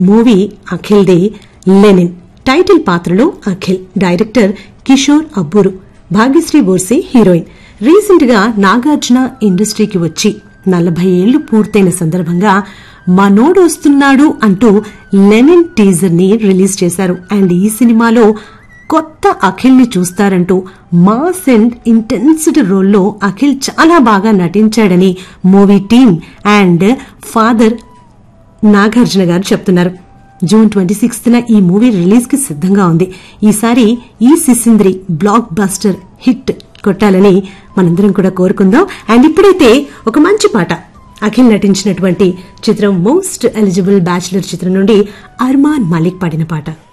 movie అఖిల్ది Lenin title పాత్రలో Akhil director Kishore Abburu Bhagyashri Borse heroine recent గా నాగార్జున ఇండస్ట్రీకి వచ్చి నలభై ఏళ్లు పూర్తయిన సందర్భంగా మనోడు వస్తున్నాడు అంటూ లెనిన్ టీజర్ ని రిలీజ్ చేశారు అండ్ ఈ సినిమాలో కొత్త అఖిల్ ని చూస్తారంటూ మాస్ అండ్ ఇంటెన్సిటీ రోల్లో అఖిల్ చాలా బాగా నటించాడని movie team and father Nagarjuna గారు చెప్తున్నారు జూన్ ట్వంటీ సిక్స్త్ ఈ మూవీ రిలీజ్ కి సిద్ధంగా ఉంది ఈసారి ఈ సిసింద్రి బ్లాక్ బస్టర్ హిట్ కొట్టాలని మనందరం కూడా కోరుకుందాం అండ్ ఇప్పుడైతే ఒక మంచి పాట అఖిల్ నటించినటువంటి చిత్రం మోస్ట్ ఎలిజిబుల్ బ్యాచులర్ చిత్రం నుండి అర్మాన్ మాలిక్ పాడిన పాట